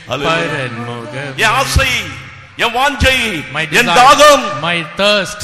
Hallelujah. என் ஆசை என் வாஞ்சை My என் தாகம் desire, my thirst.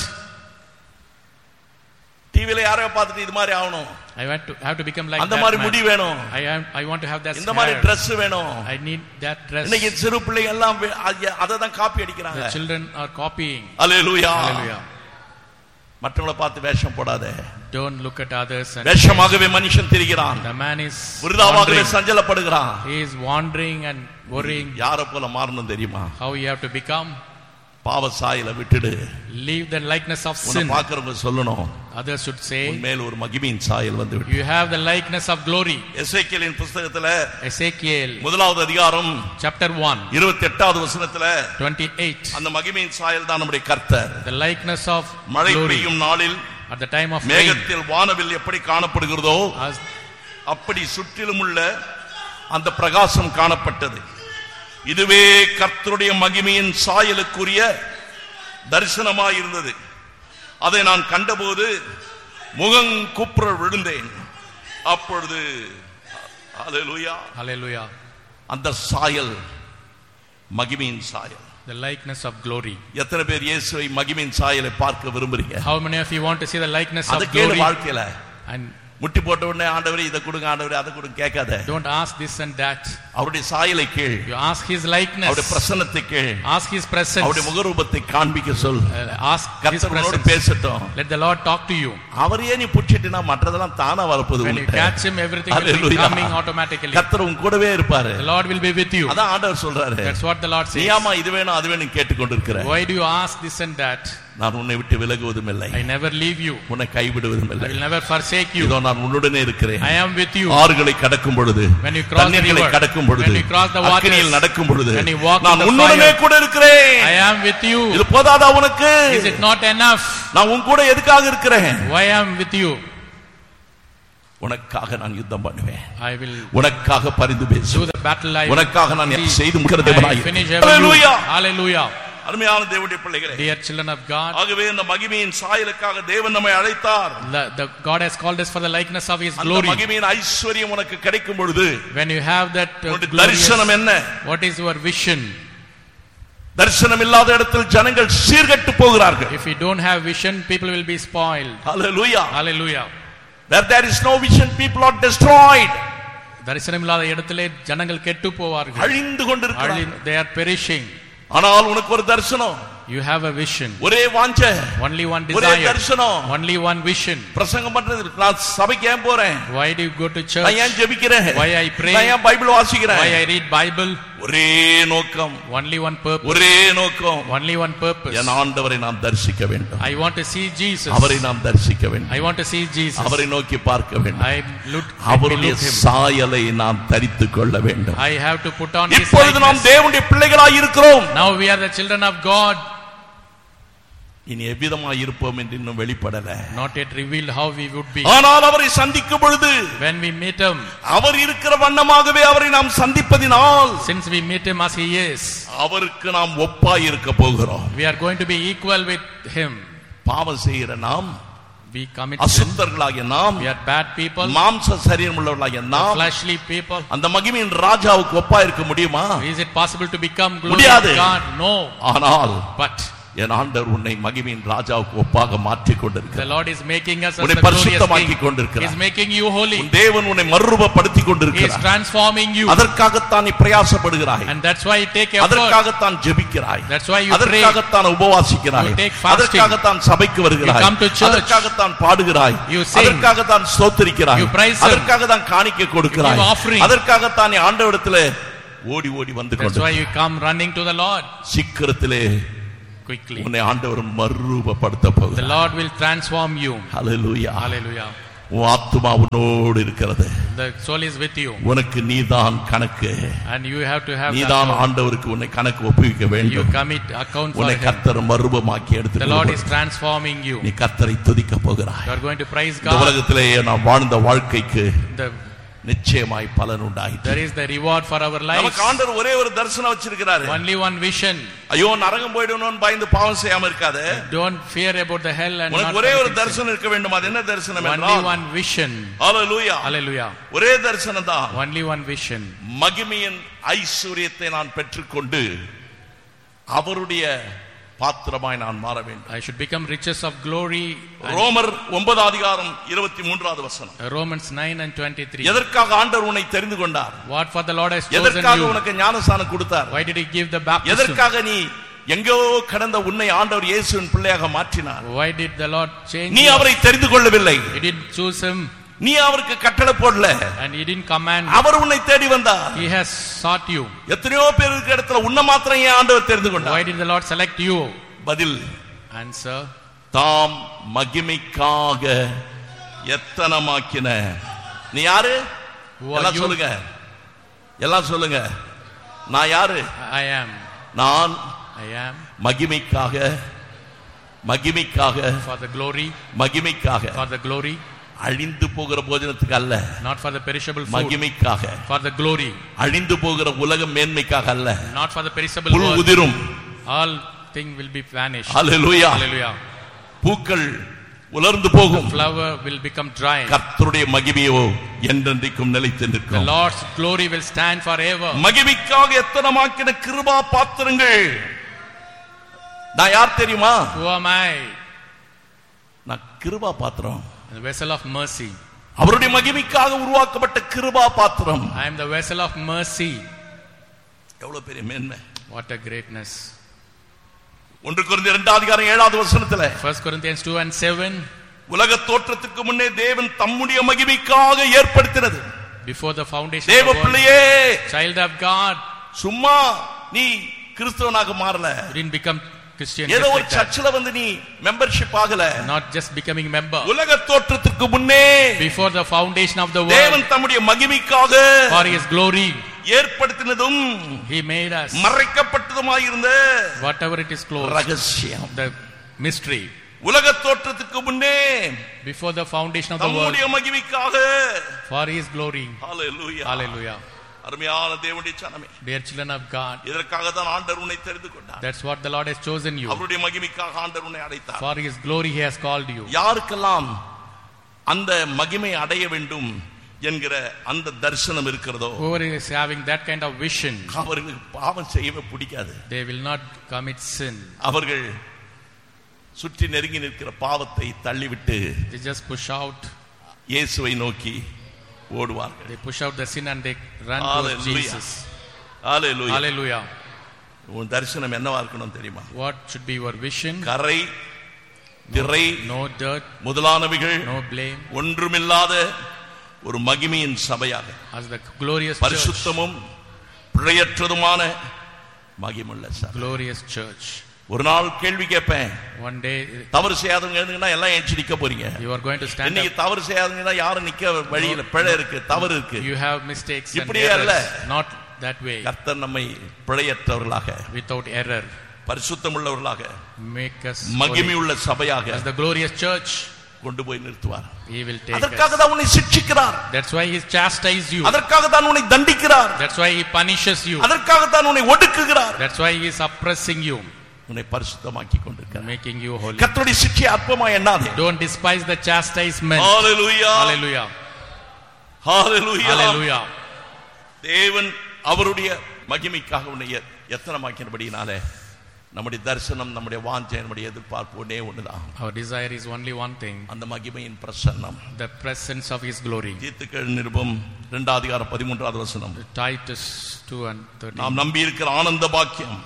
டிவில யாரையோ பார்த்துட்டு இது மாதிரி ஆகணும் I want to have to become like அந்த that மாதிரி man. முடி வேணும் I am. I want to have that இந்த மாதிரி hair. Dress வேணும் I need that dress. இன்னைக்கு சிறு பிள்ளைங்க எல்லாம் அதை தான் காப்பி அடிக்கிறாங்க The children are copying. Hallelujah Hallelujah. மற்றவங்கள பார்த்து வேஷம் போடாத Don't look at others and வேஷமாகவே மனுஷன் திரிகிறான் the man is விருதாவாகவே wandering. சஞ்சலப்படுகிறான் He is wandering and worrying யார போல மாறணும் தெரியுமா how you have to become. பாவ சாயல விட்டுடு Leave the likeness of உன்னை sin. பார்க்கறவங்க சொல்லணும் Others should say, உன் மேல் ஒரு மகிமையின் சாயல் வந்து விட்டு you have the likeness of glory. எசேக்கியலின் புஸ்தகத்துல Ezekiel முதலாவது அதிகாரம் chapter 1, இருபத்தி எட்டாவது வசனத்துல 28. அந்த மகிமையின் சாயல் தான் நம்முடைய கர்த்தர் The likeness of மழை glory பெய்யும் நாளில் at the time of rain. மேகத்தில் வானவில் எப்படி காணப்படுகிறதோ As அப்படி சுற்றிலும் உள்ள அந்த பிரகாசம் காணப்பட்டது இதுவே கர்த்தருடைய மகிமையின் சாயலுக்குரிய தரிசனமாய் இருந்தது அதை நான் கண்டபோது முகம் குப்புற விழுந்தேன் அப்பொழுது அல்லேலூயா Hallelujah. அந்த சாயல் மகிமையின் சாயல் The likeness of glory. எத்தனை பேர் இயேசுவை மகிமையின் சாயலை பார்க்க விரும்புறீங்க How many of you want to see the likeness அது of கேளு glory? வாழ்க்கையில And முட்டி போட்ட உடனே ஆண்டவரே இதை கொடுங்க ஆண்டவரே அதை கொடுங்க கேட்காத don't ask this and that. அவருடைய சாயலை கேள் You ask His அவருடைய likeness. பிரசன்னத்தை கேள் Ask His presence. அவருடைய முகரூபத்தை காண்பிக்க சொல் Uh, Ask His கர்த்தர் உன்னோடு presence. பேசட்டும் Let the Lord talk to you. அவரையே நீ புடிச்சிட்டுனா மற்றதெல்லாம் தானா வரப்போகுது When you உன்கிட்ட. catch Him, everything will be Hallelujah. coming automatically. கர்த்தர் உன் கூடவே இருப்பாரு The Lord will be with you. அதான் ஆண்டவர் சொல்றாரு That's what the Lord நீ says. ஆமா இது வேணும் அது வேணும் கேட்டுக்கொண்டிருக்கிற Why do you ask this and that? நான் உன்னை விட்டு விலகுவதும் இல்லை I never leave you. உன்னை கைவிடுவதும் I இல்லை will never forsake you. இதோ நான் உன்னுடனே இருக்கிறேன் I am with you. ஆறுகளை கடக்கும் பொழுது When you cross the தண்ணீர்களை river, கடக்கும் பொழுது when you cross the waters, அக்கினியில் நடக்கும் பொழுது when you walk in நான் the உன்னுடனே fire, கூட இருக்கிறேன் I am with you. இது போதாதா உனக்கு Is it not enough? நான் உன் கூட எதுக்காக இருக்கிறேன் Why I am with you? உனக்காக நான் யுத்தம் பண்ணுவேன் I will உனக்காக பரிந்து do பேசுவேன் the battle I will உனக்காக நான் see. செய்து முடிக்கிற I தேவனாய் finish every Hallelujah. Hallelujah. அருமையான தேவனுடைய பிள்ளைகளே Dear children of God, ஆகவே இந்த மகிமையின் சாயலுக்காக தேவன் நம்மை அழைத்தார் the, the God has called us for the likeness of His அந்த glory. மகிமையின் ஐஸ்வர்யம் உனக்கு கிடைக்கும் பொழுது When you have that uh, உன்னுடைய glorious, தரிசனம் என்ன what is your vision? தரிசனம் இல்லாத இடத்தில் ஜனங்கள் சீர்கெட்டு போகிறார்கள் If you don't have vision, people will be spoiled. Hallelujah. Hallelujah. Where there is no vision, people are destroyed. தரிசனம் இல்லாத இடத்திலே ஜனங்கள் கெட்டு போவார்கள் அழிந்து கொண்டிருக்கிறார்கள் they are perishing ஆனால் உனக்கு ஒரு தரிசனம் you have a vision ஒரே வாஞ்ச only one ஒரே desire தரிசனம் only one vision பிரசங்கம் பண்றது நான் சபைக்கு ஏன் போறேன் why do you go to நான் church ஏன் ஜெபிக்கிறேன் Why I pray? நான் ஏன் பைபிள் வாசிக்கிறேன் why i read bible ஒரே நோக்கம் only one purpose ஒரே நோக்கம் only one purpose என் ஆண்டவரை நாம் தரிசிக்க வேண்டும் i want to see jesus அவரை நாம் தரிசிக்க வேண்டும் i want to see jesus அவரை நோக்கி பார்க்க வேண்டும் i look let me அவருடைய look him சாயலை நாம் தரித்துக் கொள்ள வேண்டும் i have to put on his இப்பொழுது நாம் likeness. தேவனுடைய பிள்ளைகளாய் இருக்கிறோம் now we are the children of god இனி எவ்விதமாய் இருப்போம் என்று இன்னும் வெளிப்படல not yet revealed how we would be ஆனால் அவரை சந்திக்கும் பொழுது when we meet him அவர் இருக்கிற வண்ணமாகவே அவரை நாம் சந்திப்பதினால் since we meet him as he is அவருக்கு நாம் ஒப்பாய் இருக்க போகிறோம் we are going to be equal with him பாவம் செய்கிற நாம் we commit sin அசுத்தர்களாகிய நாம் we are bad people மாம்ச சரீரம் உள்ளவர்களாகிய நாம் fleshly people அந்த மகிமையின் ராஜாவுக்கு ஒப்பா இருக்க முடியுமா is it possible to become glory முடியாது. of god no ஆனால் but என் ஆண்டவர் உன்னை மகிமையின் ராஜாவுக்கு ஒப்பாக மாற்றிக் the கொண்டிருக்கிறார் lord is making us as உன்னை the glorious பரிசுத்தமாக்கி king கொண்டிருக்கிறார் is making you holy உன் தேவன் உன்னை மறுரூபப்படுத்தி he is கொண்டிருக்கிறார் transforming you அதற்காகத்தான் நீ பிரயாசப்படுகிறாய் and that's why you take effort அதற்காகத்தான் ஜெபிக்கிறாய் that's why you pray அதற்காகத்தான் உபவாசிக்கிறாய் You take fasting. அதற்காகத்தான் சபைக்கு வருகிறாய் You come to church. அதற்காகத்தான் பாடுகிறாய் You sing. அதற்காகத்தான் ஸ்தோத்திரிக்கிறாய் You praise Him. அதற்காகத்தான் காணிக்கை கொடுக்கிறாய் You give offering. அதற்காகத்தான் நீ ஆண்டவரிடத்திலே ஓடி ஓடி வந்து that's கொண்டு why you come running to the lord சீக்கிரத்திலே quickly உன்னை ஆண்டவர் மறுரூபப்படுத்த the போகிறார் lord will transform you hallelujah hallelujah உன் ஆத்துமா உன்னோடு இருக்கிறது the soul is with you உனக்கு நீதான் கணக்கு and you have to have that நீதான் soul. ஆண்டவருக்கு உன்னை கணக்கு ஒப்புவிக்க you வேண்டும் commit account for உன்னை him கர்த்தர் மறுரூபமாக்கி the எடுத்து lord is transforming you நீ கர்த்தரை துதிக்க போகிறாய் you are going to praise இந்த god உலகத்திலே நாம் வாழ்ந்த வாழ்க்கைக்கு the நிச்சயமாய் பலன் உண்டாயிற்று There is the reward for our lives. நமக்கு ஆண்டவர் ஒரே ஒரு தரிசனம் வச்சிருக்கிறாரு Only one vision. ஐயோ நரகம் போயிடணும்னு பயந்து பாவம் செய்யாம இருக்காது Don't fear about the hell and not உனக்கு ஒரே ஒரு committing sin. தரிசனம் இருக்க வேண்டும் அது என்ன தரிசனம் Only என்றால் one vision. ஹalleluya Hallelujah. ஒரே தரிசனம் தான் Only one vision. மகிமையின் ஐஸ்வர்யத்தை நான் பெற்றுக்கொண்டு அவருடைய பாத்திரமாய் நான் மாற வேண்டும் I should become riches of glory. And ரோமர் ஒன்பதாம் அதிகாரம் இருபத்தி மூன்றாவது வசனம் Romans 9 and 23. எதற்காக ஆண்டவர் உன்னை தெரிந்து கொண்டார் What for the Lord has chosen எதற்காக you? உனக்கு ஞானஸ்தானம் கொடுத்தார் Why did he give the baptism? எதற்காக நீ எங்கோ கடந்த உன்னை ஆண்டவர் இயேசுவின் பிள்ளையாக மாற்றினார் Why did the Lord change நீ you? அவரை தெரிந்து கொள்ளவில்லை He didn't choose him நீ அவருக்கு கட்டளை போடல and he didn't command. அவர் உன்னை தேடி வந்தார் He has sought you. எத்தனையோ பேர் இருக்கிற இடத்துல உன்னை மாத்திரம் ஏன் ஆண்டவர் தெரிந்து Why கொண்டார் did the Lord select you? பதில் Answer. தாம் மகிமைக்காக எத்தனமாக்கின நீ யாரு Who are எல்லாம் you? சொல்லுங்க எல்லாம் சொல்லுங்க நான் யாரு I am. நான் I am மகிமைக்காக மகிமைக்காக for the glory, மகிமைக்காக for the glory, அழிந்து போகிற போஜனத்துக்கு அல்ல not for the perishable food, மகிமைக்காக for the glory, அழிந்து போகிற உலக மேன்மைக்காக அல்ல not for the perishable pull world. உதிரும் All thing will be vanished. Hallelujah Hallelujah. பூக்கள் உலர்ந்து போகும் Flower will become dry. கர்த்தருடைய மகிமையோ என்றென்றைக்கும் நிலைத்து The நிற்கும் Lord's glory will stand forever. மகிமைக்காக எத்தனமாக்கின கிருபா பாத்திரங்கள் நான் யார் தெரியுமா Who am I? நான் கிருபா பாத்திரம் The vessel of mercy. அவருடைய மகிமைக்காக உருவாக்கப்பட்ட கிருபா பாத்திரம் I am the vessel of mercy. எவ்வளவு பெரிய மேன்மை What a greatness. ஒன்று குறைந்த இரண்டாவது அதிகாரம் ஏழாவது வசனத்துல 1 Corinthians 2 and 7. உலக தோற்றத்துக்கு முன்னே தேவன் தம்முடைய மகிமைக்காக ஏற்படுத்தினது Before the foundation தேவ of the world, பிள்ளையே child of God, சும்மா நீ கிறிஸ்தவனாக மாறல you didn't become Christian ஏதோ just ஒரு like that. சர்ச்சில் வந்து நீ மெம்பர்ஷிப் ஆகல Not just becoming member. உலக தோற்றத்துக்கு முன்னே Before the foundation of the world, தேவன் தம்முடைய மகிமைக்காக for His glory, ஏற்படுத்தினதும் He made us. மறைக்கப்பட்டதுமாயிருந்த Whatever it is closed, ரகசியம் the mystery. உலக தோற்றத்துக்கு முன்னே Before the foundation of the world, தம்முடைய மகிமைக்காக for His glory. Hallelujah Hallelujah. அருமையான தேவனுடைய சனமே Dear children of God, இதற்காக தான் ஆண்டவர் உன்னை தெரிந்து கொண்டார் that's what the Lord has chosen you. அவருடைய மகிமைக்காக ஆண்டவர் உன்னை அடைத்தார் For His glory, He has called you. யாருக்கெல்லாம் அந்த மகிமை அடைய வேண்டும் என்கிற அந்த தரிசனம் இருக்கிறதோ Whoever is having that kind of vision, அவர்களுக்கு பாவம் செய்யவே பிடிக்காது they will not commit sin. அவர்கள் சுற்றி நெருங்கி நிற்கிற பாவத்தை தள்ளிவிட்டு They just push out, இயேசுவை நோக்கி ஓடுவார்கள் they push out the sin and they run towards Hallelujah. Jesus. Hallelujah. Hallelujah. உன் தரிசனம் என்னவா இருக்கணும் தெரியுமா What should be your vision? கரை திரை No dirt, முதலானவைகள் no blame, ஒன்றுமில்லாத ஒரு மகிமையின் சபையாக as the glorious church. பரிசுத்தமும் பிழையற்றதுமான மகிமுள்ள சபை Glorious church. ஒரு நாள் கேள்வி கேட்பேன் One day தவறு செய்யாதவங்க எழுதுங்கன்னா எல்லாம் எஞ்சி நிக்க போறீங்க you are going to stand இன்னைக்கு up. தவறு செய்யாதவங்க யாரும் நிக்க வழியில பிழை இருக்கு தவறு இருக்கு You have mistakes and இப்படியே அல்ல. errors. Not that way. கர்த்தர் நம்மை பிழையற்றவர்களாக Without error. பரிசுத்தம் உள்ளவர்களாக Make us மகிமை holy. உள்ள சபையாக As the glorious church, கொண்டு போய் நிறுத்துவார் He will take அதற்காக us. தான் உன்னை சிக்ஷிக்கிறார் That's why He chastised you. அதற்காக தான் உன்னை தண்டிக்கிறார் That's why He punishes you. அதற்காக தான் உன்னை ஒடுக்குகிறார் That's why He is oppressing you, உன்னை பரிசுத்தமாக்கி கொண்டிருக்கிறார் making you holy. கர்த்தருடைய சிக்ஷை அற்பமா எண்ணாதே Don't despise the chastisement. Hallelujah Hallelujah. Hallelujah Hallelujah. தேவன் அவருடைய மகிமைக்காக உன்னை எ- எத்தனமாக்கினபடினாலே நம்முடைய தரிசனம் நம்முடைய வாஞ்சை நம்முடைய எதிர்பார்ப்பு ஒன்னே ஒண்ணுதான் Our desire is only one thing அந்த மகிமையின் பிரசன்னம் the presence of His glory. தீர்த்துக்கள் நிருபம் இரண்டாவது அதிகாரம் பதிமூன்றாவது வசனம் Titus 2 and 13. நாம் நம்பி இருக்கிற ஆனந்த பாக்கியம்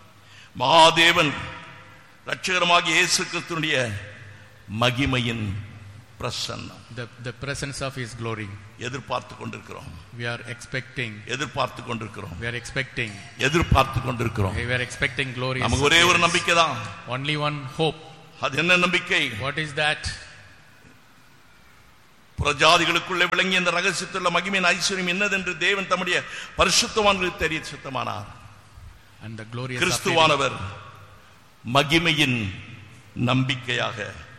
மகாதேவன் ரட்சகரமாகிய இயேசு கிறிஸ்துனுடைய மகிமையின் பிரசன்னம் The, the presence of His glory. எதிர்பார்த்து கொண்டிருக்கிறோம் We are expecting. எதிர்பார்த்து கொண்டிருக்கிறோம் We are expecting. எதிர்பார்த்து கொண்டிருக்கிறோம் We are expecting glory. நமக்கு ஒரே ஒரு நம்பிக்கை தான் Only one hope. அது என்ன நம்பிக்கை What is that? புறஜாதிகளுக்குள்ளே விளங்கிய இந்த ரகசியத்துள்ள மகிமையின் ஐஸ்வர்யம் என்னதென்று தேவன் தம்முடைய பரிசுத்தவான்களுக்கு தெரிய சுத்தமானார் And the glorious appearing, கிறிஸ்துவானவர் மகிமையின் நம்பிக்கையாக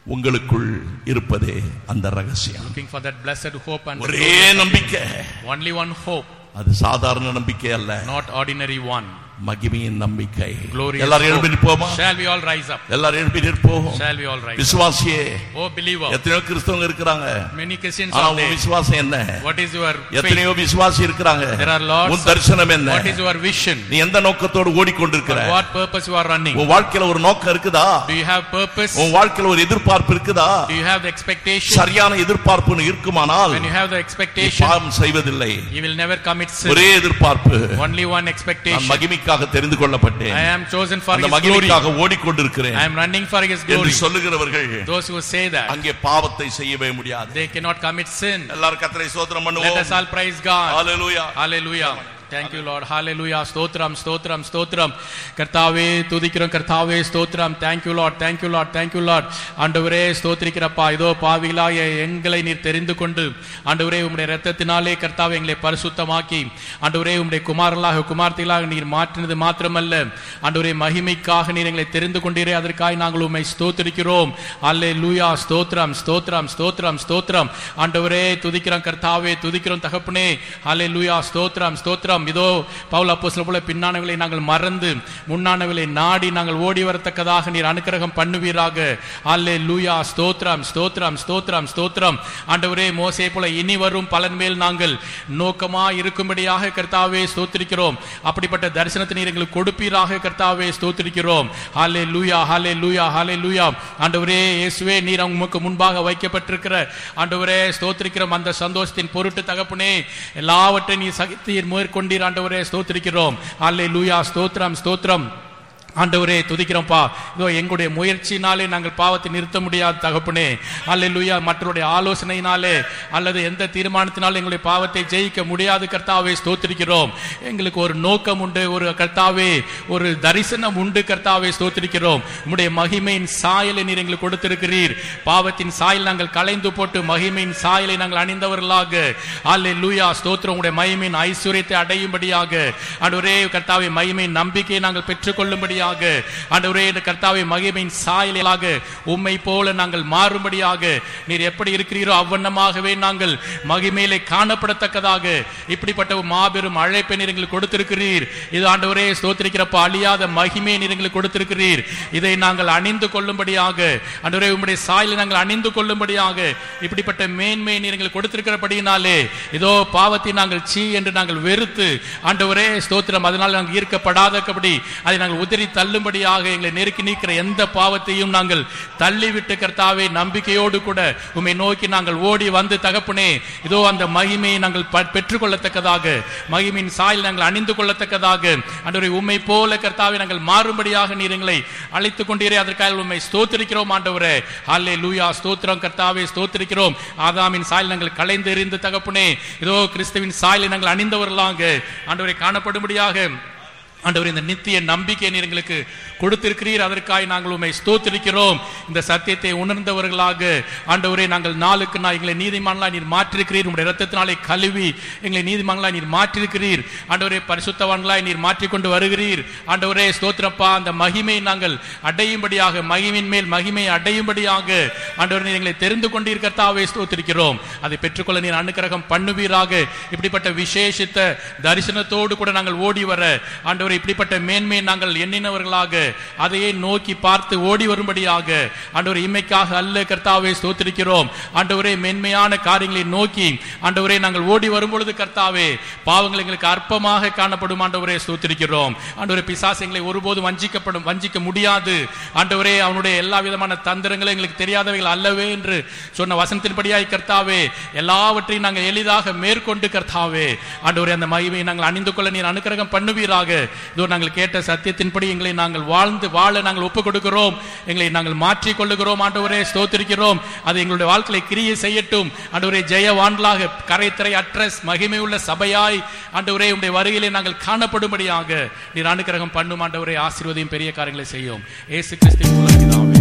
உங்களுக்குள் இருப்பதே அந்த ரகசியம் Looking for that blessed hope and ஒரே நம்பிக்கை only one hope, அது சாதாரண நம்பிக்கை அல்ல not ordinary one. மகிமையின் நம்பிக்கை Glorious எல்லாரும் எழுப்பி hope. நிற்போமா Shall we all rise up? எல்லாரும் எழுப்பி நிற்போம் Shall we all rise up? விசுவாசியே Oh believer, எத்தனையோ கிறிஸ்தவங்க இருக்கிறாங்க many Christians ஆனா are உன் there. விசுவாசம் என்ன What is your faith? எத்தனையோ விசுவாசி இருக்கிறாங்க There are lots உன் தரிசனம் என்ன What is your vision? நீ எந்த நோக்கத்தோடு ஓடிக்கொண்டிருக்கிற For what purpose you are running? உன் வாழ்க்கையில ஒரு நோக்கம் இருக்குதா Do you have purpose? உன் வாழ்க்கையில ஒரு எதிர்பார்ப்பு இருக்குதா Do you have the expectation? சரியான எதிர்பார்ப்புன்னு இருக்குமானால் When you have the நீ expectation, பாவம் செய்வதில்லை you will never commit sin. ஒரே எதிர்பார்ப்பு Only one நான் expectation. மகிமைக்காக தெரிந்து கொள்ளப்பட்டேன் I am chosen for அந்த His glory. மகிமைக்காக ஓடிக்கொண்டிருக்கிறேன் I am running for His என்று glory. சொல்லுகிறவர்கள் Those who say that, அங்கே பாவத்தை செய்யவே முடியாது they cannot commit sin. எல்லாரும் கத்தரை சோதனம் Let பண்ணுவோம் us all praise God. Hallelujah Hallelujah. Thank you, Lord. Hallelujah. ஸ்தோத்திரம் ஸ்தோத்திரம் ஸ்தோத்திரம் கர்த்தாவே துதிக்கிறோம் கர்த்தாவே ஸ்தோத்திரம் Thank you, Lord. Thank you, Lord. Thank you, Lord. ஆண்டவரே ஸ்தோத்திரிக்கிறப்பா இதோ பாவிகளாய எங்களை நீர் தெரிந்து கொண்டு ஆண்டவரே உம்முடைய இரத்தத்தினாலே கர்த்தாவே எங்களை பரிசுத்தமாக்கி ஆண்டவரே உம்முடைய குமாரர்களாக குமார்த்திகளாக நீர் மாற்றினது மாத்திரமல்ல ஆண்டவரே மகிமைக்காக நீர் எங்களை தெரிந்து கொண்டீரே அதற்காக நாங்கள் உம்மை ஸ்தோத்திரிக்கிறோம் அல்லே லூயா ஸ்தோத்திரம் ஸ்தோத்திரம் ஸ்தோத்திரம் ஸ்தோத்திரம் ஆண்டவரே துதிக்கிறோம் கர்த்தாவே துதிக்கிறோம் தகப்பனே அல்லே லூயா ஸ்தோத்திரம் ஸ்தோத்திரம் இதோ பவுல் அப்போஸ்தலர் போல பின்னானவர்களை நாங்கள் மறந்து முன்னானவர்களை நாடி நாங்கள் ஓடி வரத்தக்கதாக நீர் அனுக்கிரகம் பண்ணுவீராக அல்லே லூயா ஸ்தோத்திரம் ஸ்தோத்திரம் ஸ்தோத்திரம் ஸ்தோத்திரம் ஆண்டவரே மோசே போல இனி வரும் பலன் மேல் நாங்கள் நோக்கமா இருக்கும்படியாக கர்த்தாவே ஸ்தோத்திரிக்கிறோம் அப்படிப்பட்ட தரிசனத்தை நீர் எங்களுக்கு கொடுப்பீராக கர்த்தாவே ஸ்தோத்திரிக்கிறோம் ஹாலே லூயா ஹாலே லூயா ஹாலே லூயா ஆண்டவரே இயேசுவே நீர் உமக்கு முன்பாக வைக்கப்பட்டிருக்கிற ஆண்டவரே ஸ்தோத்திரிக்கிறோம் அந்த சந்தோஷத்தின் பொருட்டு தகப்பனே எல்லாவற்றையும் நீ சகித்தீர் மேற்கொண்டீர் ஆண்டவரே ஸ்தோத்திரிக்கிறோம் ஹாலே லூயா ஸ்தோத்திரம் ஸ்தோத்திரம் ஆண்டவரே துதிக்கிறோம்ப்பா இதோ எங்களுடைய முயற்சினாலே நாங்கள் பாவத்தை நிறுத்த முடியாது தகப்பனே அல்லேலூயா மற்றவருடைய ஆலோசனையினாலே அல்லது எந்த தீர்மானத்தினாலும் எங்களுடைய பாவத்தை ஜெயிக்க முடியாது கர்த்தாவே ஸ்தோத்திரிக்கிறோம் எங்களுக்கு ஒரு நோக்கம் உண்டு ஒரு கர்த்தாவே ஒரு தரிசனம் உண்டு கர்த்தாவே ஸ்தோத்திரிக்கிறோம் உம்முடைய மகிமையின் சாயலை நீர் எங்களுக்கு கொடுத்திருக்கிறீர் பாவத்தின் சாயல் நாங்கள் களைந்து போட்டு மகிமையின் சாயலை நாங்கள் அணிந்தவர்களாக அல்லே லூயா ஸ்தோத்திரம் உங்களுடைய மகிமையின் ஐஸ்வர்யத்தை அடையும்படியாக ஆண்டவரே கர்த்தாவே மகிமையின் நம்பிக்கையை நாங்கள் பெற்றுக்கொள்ளும்படியாக ஆண்டவரே இந்த கர்த்தாவே மகிமையின் சாயலாக உம்மை போல நாங்கள் மாறும்படியாக நீர் எப்படி இருக்கிறீரோ அவ்வண்ணமாகவே நாங்கள் மகிமையிலே காணப்படத்தக்கதாக இப்படிப்பட்ட ஒரு மாபெரும் அழைப்பை நீர் எங்களுக்கு கொடுத்திருக்கிறீர் இது ஆண்டவரே ஸ்தோத்திரிக்கிறப்ப அழியாத மகிமையை நீர் எங்களுக்கு கொடுத்திருக்கிறீர் இதை நாங்கள் அணிந்து கொள்ளும்படியாக ஆண்டவரே உம்முடைய சாயலை நாங்கள் அணிந்து கொள்ளும்படியாக இப்படிப்பட்ட மேன்மையை நீர் எங்களுக்கு கொடுத்திருக்கிறபடியினாலே இதோ பாவத்தை நாங்கள் சீ என்று நாங்கள் வெறுத்து ஆண்டவரே ஸ்தோத்திரம் அதனால் நாங்கள் ஈர்க்கப்படாதபடி அதை நாங்கள் உதறி தள்ளும்படியாக எங்களை நெருக்கி நீக்கிற எந்த பாவத்தையும் நாங்கள் தள்ளிவிட்டு கர்த்தாவே நம்பிக்கையோடு கூட உம்மை நோக்கி நாங்கள் ஓடி வந்து தகப்பனே இதோ அந்த மகிமையை நாங்கள் ப- பெற்றுக்கொள்ளத்தக்கதாக மகிமையின் சாயல் நாங்கள் அணிந்து கொள்ளத்தக்கதாக ஆண்டவரே உம்மை போல கர்த்தாவே நாங்கள் மாறும்படியாக நீர் எங்களை அழைத்துக் கொண்டீரே அதற்காக உம்மை ஸ்தோத்திரிக்கிறோம் ஆண்டவரே ஹல்லே லூயா ஸ்தோத்திரம் கர்த்தாவே ஸ்தோத்திரிக்கிறோம் ஆதாமின் சாயல் நாங்கள் களைந்து எறிந்து தகப்பனே இதோ கிறிஸ்துவின் சாயலை நாங்கள் அணிந்தவர்களாக ஆண்டவரை காணப்படும்படியாக ஆண்டவர் இந்த நித்திய நம்பிக்கை நீர் எங்களுக்கு கொடுத்திருக்கிறீர் அதற்காக நாங்கள் உண்மை ஸ்தோத்திரிக்கிறோம் இந்த சத்தியத்தை உணர்ந்தவர்களாக ஆண்டவரே நாங்கள் நாளுக்கு நாள் எங்களை நீதிமான்களாய் நீர் மாற்றிருக்கிறீர் உங்களுடைய ரத்தத்தினாலே கழுவி எங்களை நீதிமான்களாய் நீர் மாற்றிருக்கிறீர் ஆண்டவரே பரிசுத்தவான்களாய் நீர் மாற்றிக்கொண்டு வருகிறீர் ஆண்டவரே ஸ்தோத்திரப்பா அந்த மகிமை நாங்கள் அடையும்படியாக மகிமின் மேல் மகிமை அடையும்படியாக ஆண்டவரே நீர் எங்களை தெரிந்து கொண்டிருக்கிறதாவே ஸ்தோத்திரிக்கிறோம் அதை பெற்றுக்கொள்ள நீர் அனுக்கிரகம் பண்ணுவீராக இப்படிப்பட்ட விசேஷித்த தரிசனத்தோடு கூட நாங்கள் ஓடி வர ஆண்டவரே இப்படிப்பட்ட மேன்மையை நாங்கள் எண்ணினவர்களாக அதையே நோக்கி பார்த்து ஓடி வரும்படியாக ஆண்டவரே இம்மைக்காக அல்ல கர்த்தாவே ஸ்தோத்திரிக்கிறோம் ஆண்டவரே மேன்மையான காரியங்களை நோக்கி ஆண்டவரே நாங்கள் ஓடி வரும்பொழுது கர்த்தாவே பாவங்கள் எங்களுக்கு அற்பமாக காணப்படும் ஆண்டவரே ஸ்தோத்திரிக்கிறோம் ஆண்டவரே பிசாசு எங்களை ஒருபோதும் வஞ்சிக்கப்படும் வஞ்சிக்க முடியாது ஆண்டவரே அவனுடைய எல்லா விதமான தந்திரங்களும் எங்களுக்கு தெரியாதவைகள் அல்லவே என்று சொன்ன வசனத்தின்படியாய் கர்த்தாவே எல்லாவற்றையும் நாங்கள் எளிதாக மேற்கொண்டு கர்த்தாவே ஆண்டவரே அந்த மகிமையை நாங்கள் அணிந்து கொள்ள நீர் அனுக்கிரகம் பண்ணுவீராக இதோ நாங்கள் கேட்ட சத்தியத்தின்படி எங்களை நாங்கள் வாழ்ந்து வாழ நாங்கள் ஒப்புக் கொடுக்கிறோம் எங்களை நாங்கள் மாற்றிக் கொள்ளுகிறோம் ஆண்டவரே ஸ்தோத்திரிக்கிறோம் அது எங்களுடைய வாழ்க்கையை கிரியை செய்யட்டும் ஆண்டவரே ஜெயவான்களாக கரைத்திரை அட்ரஸ் மகிமை உள்ள சபையாய் ஆண்டவரே உடைய வருகையிலே நாங்கள் காணப்படும்படியாக நீர் அனுக்கிரகம் பண்ணும் ஆண்டவரே ஆசீர்வதியும் பெரிய காரியங்களை செய்யும் ஏசு கிறிஸ்துவின் மூலம் பிதாவே.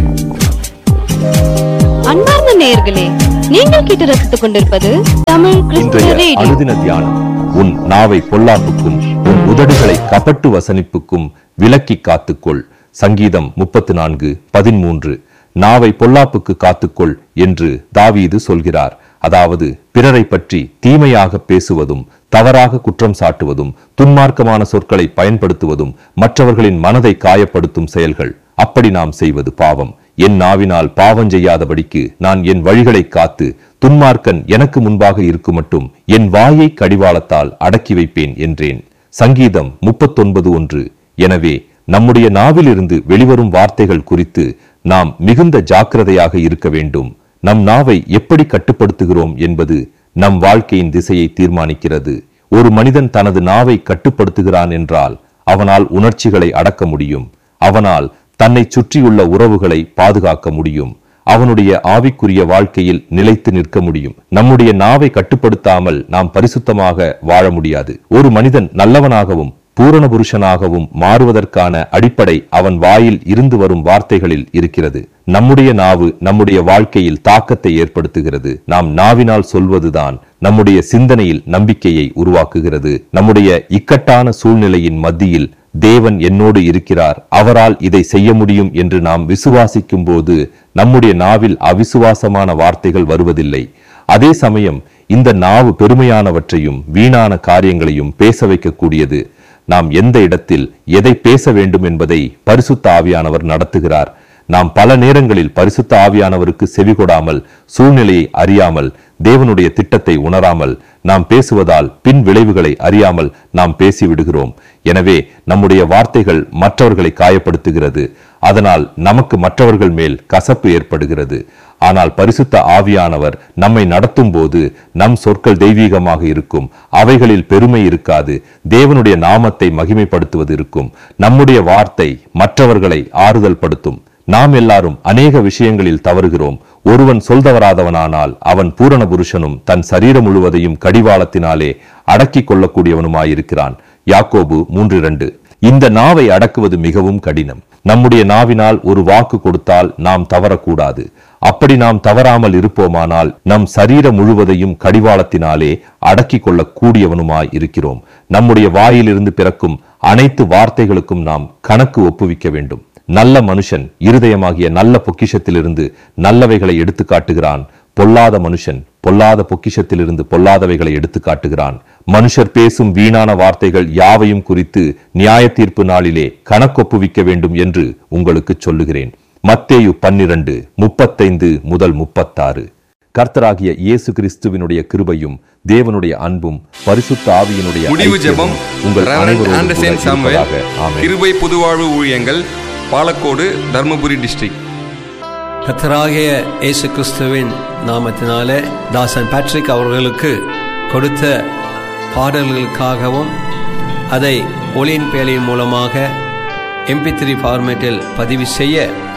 அன்பார்ந்த நேயர்களே நீங்கள் கேட்டு ரசித்துக் கொண்டிருப்பது தமிழ் கிறிஸ்துவ இன்றைய ரேடியோ அனுதின தியானம் உன் நாவை பொல்லாப்புக்கும் உன் உதடுகளை கபட்டு வசனிப்புக்கும் விலக்கி காத்துக்கொள் சங்கீதம் முப்பத்து நான்கு பதிமூன்று நாவை பொல்லாப்புக்கு காத்துக்கொள் என்று தாவீது சொல்கிறார் அதாவது பிறரை பற்றி தீமையாக பேசுவதும் தவறாக குற்றம் சாட்டுவதும் துன்மார்க்கமான சொற்களை பயன்படுத்துவதும் மற்றவர்களின் மனதை காயப்படுத்தும் செயல்கள் அப்படி நாம் செய்வது பாவம் என் நாவினால் பாவம் செய்யாதபடிக்கு நான் என் வழிகளை காத்து துன்மார்க்கன் எனக்கு முன்பாக இருக்கும் மட்டும் என் வாயை கடிவாளத்தால் அடக்கி வைப்பேன் என்றேன் சங்கீதம் முப்பத்தொன்பது ஒன்று எனவே நம்முடைய நாவிலிருந்து வெளிவரும் வார்த்தைகள் குறித்து நாம் மிகுந்த ஜாக்கிரதையாக இருக்க வேண்டும் நம் நாவை எப்படி கட்டுப்படுத்துகிறோம் என்பது நம் வாழ்க்கையின் திசையை தீர்மானிக்கிறது ஒரு மனிதன் தனது நாவை கட்டுப்படுத்துகிறான் என்றால் அவனால் உணர்ச்சிகளை அடக்க முடியும் அவனால் தன்னை சுற்றியுள்ள உறவுகளை பாதுகாக்க முடியும் அவனுடைய ஆவிக்குரிய வாழ்க்கையில் நிலைத்து நிற்க முடியும் நம்முடைய நாவை கட்டுப்படுத்தாமல் நாம் பரிசுத்தமாக வாழ முடியாது ஒரு மனிதன் நல்லவனாகவும் பூரண புருஷனாகவும் மாறுவதற்கான அடிப்படை அவன் வாயில் இருந்து வரும் வார்த்தைகளில் இருக்கிறது நம்முடைய நாவு நம்முடைய வாழ்க்கையில் தாக்கத்தை ஏற்படுத்துகிறது நாம் நாவினால் சொல்வதுதான் நம்முடைய சிந்தனையில் நம்பிக்கையை உருவாக்குகிறது நம்முடைய இக்கட்டான சூழ்நிலையின் மத்தியில் தேவன் என்னோடு இருக்கிறார் அவரால் இதை செய்ய முடியும் என்று நாம் விசுவாசிக்கும் போது நம்முடைய நாவில் அவிசுவாசமான வார்த்தைகள் வருவதில்லை அதே சமயம் இந்த நாவு பெருமையானவற்றையும் வீணான காரியங்களையும் பேச வைக்கக்கூடியது நாம் எந்த இடத்தில் எதை பேச வேண்டும் என்பதை பரிசுத்த ஆவியானவர் நடத்துகிறார் நாம் பல நேரங்களில் பரிசுத்த ஆவியானவருக்கு செவிகொடாமல் சூழ்நிலையை அறியாமல் தேவனுடைய திட்டத்தை உணராமல் நாம் பேசுவதால் பின் விளைவுகளை அறியாமல் நாம் பேசிவிடுகிறோம் எனவே நம்முடைய வார்த்தைகள் மற்றவர்களை காயப்படுத்துகிறது அதனால் நமக்கு மற்றவர்கள் மேல் கசப்பு ஏற்படுகிறது ஆனால் பரிசுத்த ஆவியானவர் நம்மை நடத்தும் போது நம் சொற்கள் தெய்வீகமாக இருக்கும் அவைகளில் பெருமை இருக்காது தேவனுடைய நாமத்தை மகிமைப்படுத்துவது இருக்கும் நம்முடைய வார்த்தை மற்றவர்களை ஆறுதல் படுத்தும் நாம் எல்லாரும் அநேக விஷயங்களில் தவறுகிறோம் ஒருவன் சொல்தவராதவனானால் அவன் பூரண புருஷனும் தன் சரீரம் முழுவதையும் கடிவாளத்தினாலே அடக்கிக் கொள்ளக்கூடியவனுமாயிருக்கிறான் யாக்கோபு மூன்று இரண்டு இந்த நாவை அடக்குவது மிகவும் கடினம் நம்முடைய நாவினால் ஒரு வாக்கு கொடுத்தால் நாம் தவறக்கூடாது அப்படி நாம் தவறாமல் இருப்போமானால் நம் சரீரம் முழுவதையும் கடிவாளத்தினாலே அடக்கிக் கொள்ளக் கூடியவனுமாய் இருக்கிறோம் நம்முடைய வாயிலிருந்து பிறக்கும் அனைத்து வார்த்தைகளுக்கும் நாம் கணக்கு ஒப்புவிக்க வேண்டும் நல்ல மனுஷன் இருதயமாகிய நல்ல பொக்கிஷத்திலிருந்து நல்லவைகளை எடுத்து காட்டுகிறான் பொல்லாத மனுஷன் பொல்லாத பொக்கிஷத்திலிருந்து பொல்லாதவைகளை எடுத்து காட்டுகிறான் மனுஷர் பேசும் வீணான வார்த்தைகள் யாவையும் குறித்து நியாய தீர்ப்பு நாளிலே கணக்கொப்புவிக்க வேண்டும் என்று உங்களுக்கு சொல்லுகிறேன் மத்தேயு பன்னிரண்டு முப்பத்தைந்து முதல் முப்பத்தாறு கர்த்தராகிய இயேசு கிறிஸ்துவினுடைய கிருபையும் தேவனுடைய அன்பும் பரிசுத்த ஆவியினுடைய முடிவு ஐக்கியமும் ஜெபம் உங்கள் ரெவரண்ட் அனைவரோடும் கூட ஆண்டர்சன் சாமுவேல் இருப்பதாக. ஆமென். கிருபை புதுவாழ்வு ஊழியங்கள் பாலக்கோடு தர்மபுரி டிஸ்ட்ரிக்ட் கத்தராகிய இயேசு கிறிஸ்துவின் நாமத்தினாலே தாசன் பேட்ரிக் அவர்களுக்கு கொடுத்த பாடல்களுக்காகவும் அதை ஒளியின் பேழையின் மூலமாக எம்பி த்ரீ ஃபார்மேட்டில் பதிவு செய்ய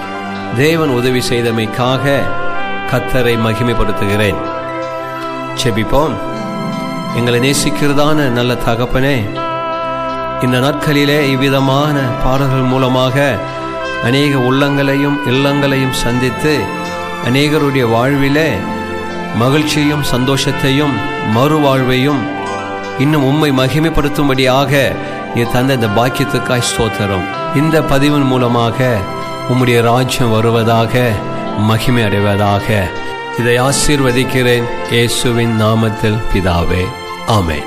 தேவன் உதவி செய்தமைக்காக கத்தரை மகிமைப்படுத்துகிறேன் செபிப்போம் எங்களை நேசிக்கிறதான நல்ல தகப்பனே இந்த நாட்களிலே இவ்விதமான பாடல்கள் மூலமாக அநேக உள்ளங்களையும் இல்லங்களையும் சந்தித்து அநேகருடைய வாழ்விலே மகிழ்ச்சியும் சந்தோஷத்தையும் மறுவாழ்வையும் இன்னும் உம்மை மகிமைப்படுத்தும்படியாக நீ தந்த இந்த பாக்கியத்துக்காய் ஸ்தோத்திரம் இந்த பதிவின் மூலமாக உம்முடைய ராஜ்யம் வருவதாக மகிமை அடைவதாக இதை ஆசீர்வதிக்கிறேன் இயேசுவின் நாமத்தில் பிதாவே ஆமென்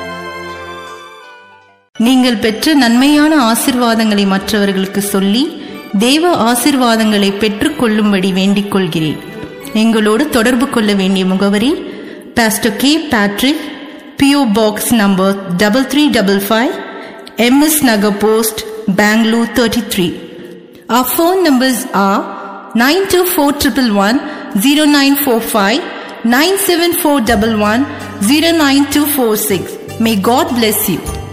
நீங்கள் பெற்ற நன்மையான ஆசிர்வாதங்களை மற்றவர்களுக்கு சொல்லி தேவ ஆசிர்வாதங்களை பெற்றுக்கொள்ளும்படி வேண்டிக் கொள்கிறேன் எங்களோடு தொடர்பு கொள்ள வேண்டிய முகவரி pastor K Patrick P O box number double three double five M S Nagar post Bangalore thirty three Our phone numbers are 92411 0945 97411 09246. May God bless you.